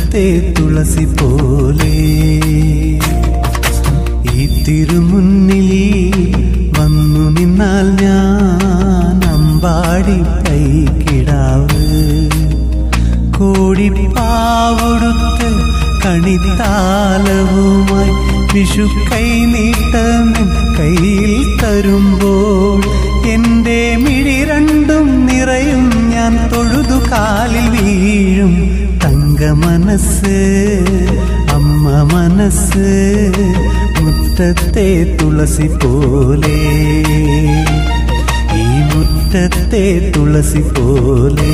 മുറ്റത്തെ തുളസി പോലെ ഈ തിരുമുന്നിൽ വന്നു നിന്നാൽ ഞാൻ അമ്പാടി കൈക്കിടാവ് കോടിപ്പാവൊടുത്ത് കണിത്താലവുമായി വിഷു കൈനീട്ടമെൻ കയ്യിൽ തരുമ്പോൾ എന്റെ മിഴി രണ്ടും നിറയും ഞാൻ തൊഴുതു കാലിൽ വീഴും തങ്ക മനസ്സ് അമ്മ മനസ്സ് മുറ്റത്തെ തുളസി പോലെ ഈ മുറ്റത്തെ തുളസി പോലെ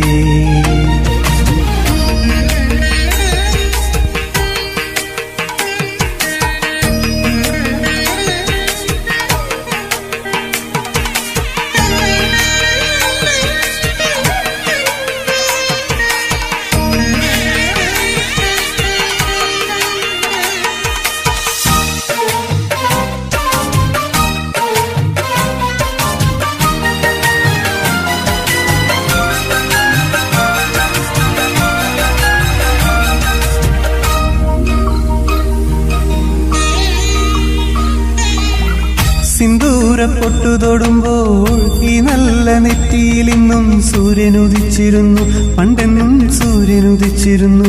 സിന്ദൂര പൊട്ടു തൊടുമ്പോൾ ഈ നല്ല നെറ്റിയിൽ ഇന്നും സൂര്യൻ ഉദിച്ചിരുന്നു പണ്ടെന്നും സൂര്യൻ ഉദിച്ചിരുന്നു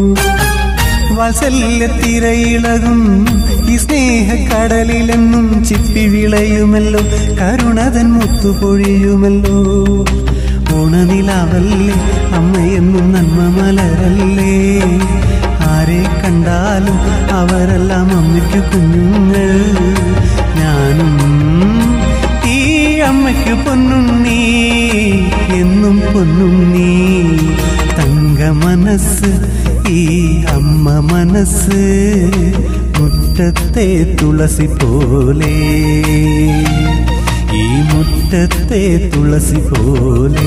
വാത്സല്യത്തിരയിളകും ഈ സ്നേഹക്കടലിലെന്നും ചിപ്പി വിളയുമല്ലോ കരുണതൻ മുത്തുപൊഴിയുമല്ലോ ഓണനിലാവല്ലേ അമ്മയെന്നും നന്മ മലരല്ലേ ആരെ കണ്ടാലും അവരെല്ലാം അമ്മയ്ക്ക് കുഞ്ഞുങ്ങൾ ഞാനും ഈ അമ്മയ്ക്ക് പൊന്നുണ്ണി എന്നും പൊന്നുണ്ണി തങ്ക മനസ്സ് ഈ അമ്മ മനസ്സ് മുറ്റത്തെ തുളസി പോലെ ഈ മുറ്റത്തെ തുളസി പോലെ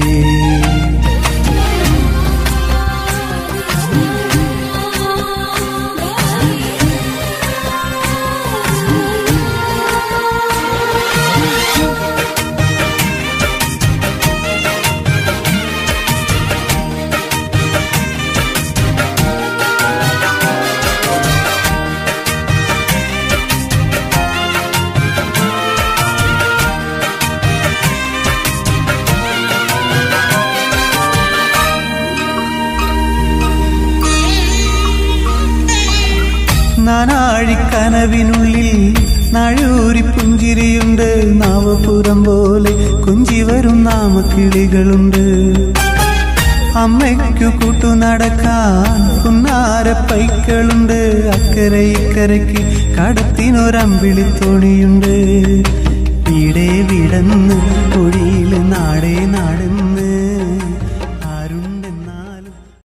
നാനാഴിക്കനവിനുള്ളിൽ നഴൂരി പുഞ്ചിരിയുണ്ട് നാവപുരം പോലെ കുഞ്ചി വരും നാമക്കിളികളുണ്ട് അമ്മയ്ക്കു കൂട്ടു നടക്കാൻ പുന്നാര പൈക്കളുണ്ട് അക്കരെ ഇക്കരയ്ക്ക് കടത്തിനൊരമ്പിളി തോണിയുണ്ട് വീടേ വിടന്ന് പൊഴിയിൽ നാടേ നാടെന്ന്